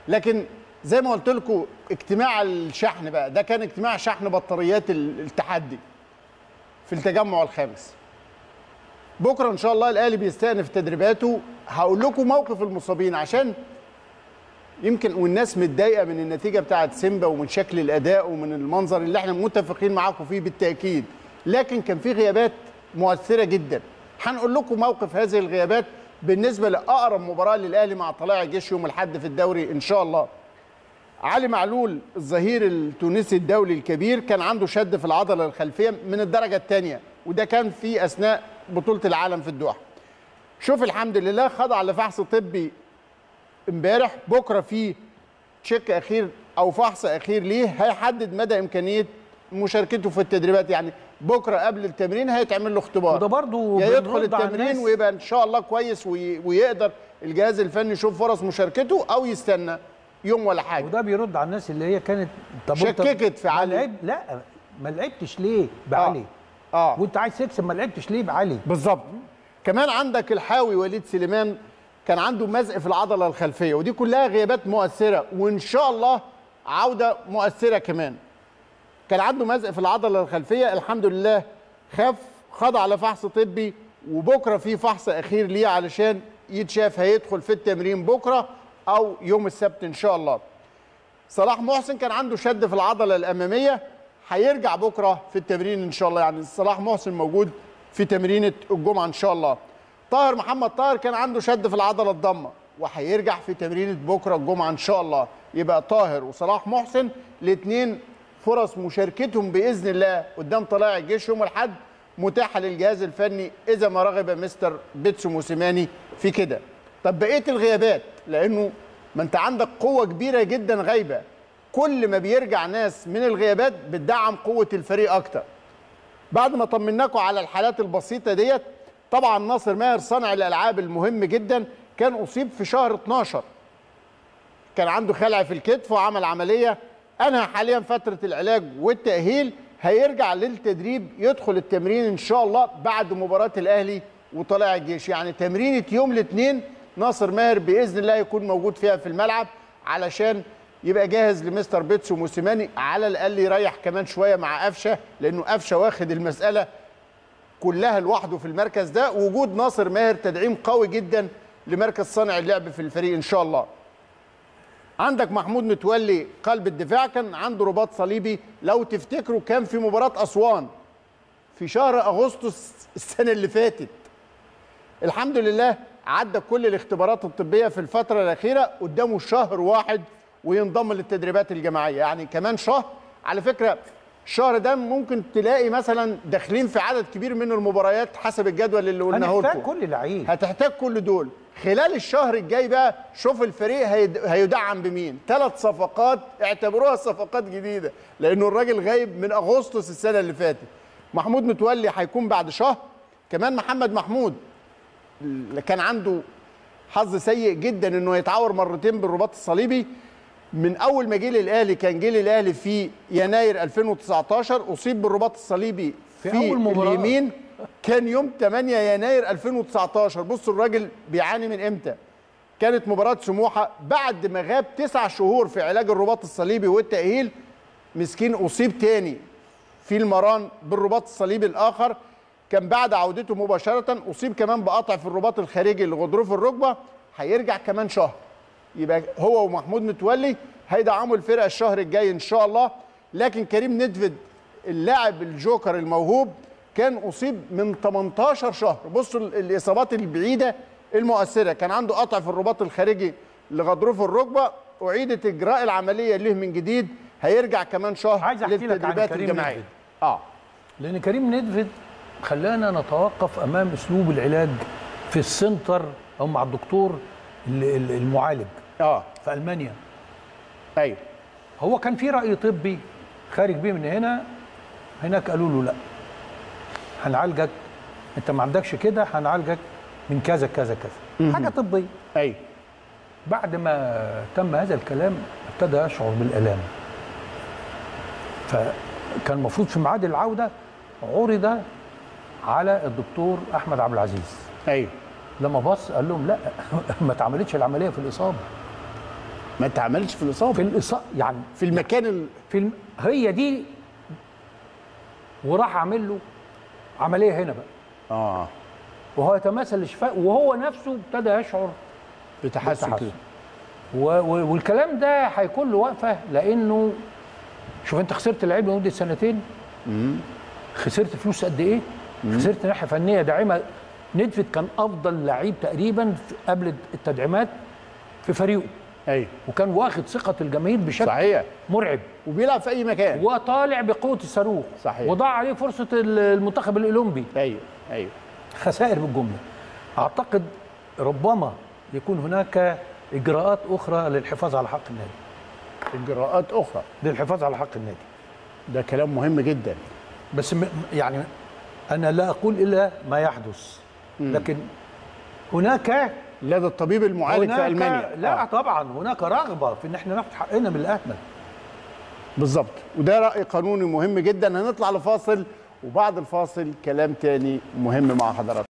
لكن زي ما قلت لكم اجتماع الشحن بقى ده كان اجتماع شحن بطاريات ال- التحدي في التجمع الخامس بكره ان شاء الله الاهلي بيستأنف تدريباته هقول لكم موقف المصابين عشان يمكن والناس متضايقه من النتيجه بتاعه سيمبا ومن شكل الاداء ومن المنظر اللي احنا متفقين معاكم فيه بالتاكيد لكن كان في غيابات مؤثره جدا هنقول لكم موقف هذه الغيابات بالنسبه لاقرب مباراه للاهلي مع طلائع الجيش يوم الاحد في الدوري ان شاء الله علي معلول الظهير التونسي الدولي الكبير كان عنده شد في العضله الخلفيه من الدرجه الثانيه وده كان في اثناء بطوله العالم في الدوحه شوف الحمد لله خضع لفحص طبي امبارح بكره في تشيك اخير او فحص اخير ليه هيحدد مدى امكانيه مشاركته في التدريبات يعني بكره قبل التمرين هيتعمل له اختبار وده برضو يا يدخل بنرد على التمرين الناس. ويبقى ان شاء الله كويس وي- ويقدر الجهاز الفني يشوف فرص مشاركته او يستنى يوم ولا حاجه وده بيرد على الناس اللي هي كانت طب أنت شككت في ما علي. لعب لا ما لعبتش ليه بعلي اه وانت عايز تكسب ما لعبتش ليه بعلي بالظبط كمان عندك الحاوي وليد سليمان كان عنده مزق في العضله الخلفيه ودي كلها غيابات مؤثره وان شاء الله عوده مؤثره كمان كان عنده مزق في العضله الخلفيه الحمد لله خف خضع لفحص طبي وبكره في فحص اخير ليه علشان يتشاف هيدخل في التمرين بكره او يوم السبت ان شاء الله صلاح محسن كان عنده شد في العضله الاماميه هيرجع بكره في التمرين ان شاء الله يعني صلاح محسن موجود في تمرينه الجمعه ان شاء الله طاهر محمد طاهر كان عنده شد في العضله الضمه وهيرجع في تمرينه بكره الجمعه ان شاء الله يبقى طاهر وصلاح محسن الاثنين فرص مشاركتهم باذن الله قدام طلائع الجيش يوم الاحد متاحه للجهاز الفني اذا ما رغب مستر بيتسو موسيماني في كده طب بقيه الغيابات لانه ما انت عندك قوه كبيره جدا غايبه كل ما بيرجع ناس من الغيابات بتدعم قوه الفريق اكتر بعد ما طمناكم على الحالات البسيطه ديت طبعا ناصر ماهر صانع الالعاب المهم جدا كان اصيب في شهر 12 كان عنده خلع في الكتف وعمل عمليه انهى حاليا فتره العلاج والتاهيل هيرجع للتدريب يدخل التمرين ان شاء الله بعد مباراه الاهلي وطلائع الجيش يعني تمرينه يوم الاثنين ناصر ماهر باذن الله يكون موجود فيها في الملعب علشان يبقى جاهز لمستر بيتسو موسيماني على الاقل يريح كمان شويه مع قفشه لانه قفشه واخد المساله كلها لوحده في المركز ده وجود ناصر ماهر تدعيم قوي جدا لمركز صانع اللعب في الفريق ان شاء الله عندك محمود متولي قلب الدفاع كان عنده رباط صليبي لو تفتكروا كان في مباراة أسوان في شهر أغسطس السنة اللي فاتت الحمد لله عدى كل الاختبارات الطبية في الفترة الأخيرة قدامه شهر واحد وينضم للتدريبات الجماعية يعني كمان شهر على فكرة الشهر ده ممكن تلاقي مثلا داخلين في عدد كبير من المباريات حسب الجدول اللي قلناه هنحتاج لكم كل لعيب هتحتاج كل دول خلال الشهر الجاي بقى شوف الفريق هيد- هيدعم بمين ثلاث صفقات اعتبروها صفقات جديده لانه الراجل غايب من اغسطس السنه اللي فاتت محمود متولي هيكون بعد شهر كمان محمد محمود اللي كان عنده حظ سيء جدا انه يتعور مرتين بالرباط الصليبي من اول ما جه للاهلي كان جه للاهلي في يناير 2019 اصيب بالرباط الصليبي في في, أول مباراة. اليمين كان يوم 8 يناير 2019 بصوا الراجل بيعاني من امتى كانت مباراة سموحة بعد ما غاب تسع شهور في علاج الرباط الصليبي والتأهيل مسكين أصيب تاني في المران بالرباط الصليبي الآخر كان بعد عودته مباشرة أصيب كمان بقطع في الرباط الخارجي لغضروف الركبة هيرجع كمان شهر يبقى هو ومحمود متولي هيدعموا الفرقة الشهر الجاي إن شاء الله لكن كريم ندفد اللاعب الجوكر الموهوب كان أصيب من 18 شهر بصوا ال- الإصابات البعيدة المؤثرة كان عنده قطع في الرباط الخارجي لغضروف الركبة أعيدت إجراء العملية له من جديد هيرجع كمان شهر عايز أحكي لك عن للتدريبات كريم الجماعية ندفد. اه لان كريم ندفد خلانا نتوقف امام اسلوب العلاج في السنتر او مع الدكتور ال- ال- المعالج اه في المانيا ايوه هو كان في راي طبي خارج بيه من هنا هناك قالوا له لا هنعالجك انت ما عندكش كده هنعالجك من كذا كذا كذا حاجه طبيه ايوه بعد ما تم هذا الكلام ابتدى يشعر بالالام فكان المفروض في ميعاد العوده عرض على الدكتور احمد عبد العزيز ايوه لما بص قال لهم لا ما اتعملتش العمليه في الاصابه ما اتعملش في الاصابه في الإصابة يعني في المكان ال... في الم... هي دي وراح عامل له عمليه هنا بقى اه وهو يتمثل الشفاء وهو نفسه ابتدى يشعر بتحسن بالتحسن. كده و... و... والكلام ده هيكون له وقفه لانه شوف انت خسرت لعيب لمده سنتين خسرت فلوس قد ايه؟ خسرت ناحيه فنيه داعمه ندفت كان افضل لعيب تقريبا في- قبل التدعيمات في فريقه ايوه وكان واخد ثقه الجماهير بشكل صحيح مرعب وبيلعب في اي مكان وطالع بقوه الصاروخ صحيح. وضاع عليه فرصه المنتخب الاولمبي ايوه ايوه خسائر بالجمله اعتقد ربما يكون هناك اجراءات اخرى للحفاظ على حق النادي اجراءات اخرى للحفاظ على حق النادي ده كلام مهم جدا بس م- يعني انا لا اقول الا ما يحدث لكن هناك لدى الطبيب المعالج في هناك المانيا لا آه. طبعا هناك رغبه في ان احنا ناخد حقنا من الاهمل بالظبط وده راي قانوني مهم جدا هنطلع لفاصل وبعد الفاصل كلام تاني مهم مع حضراتكم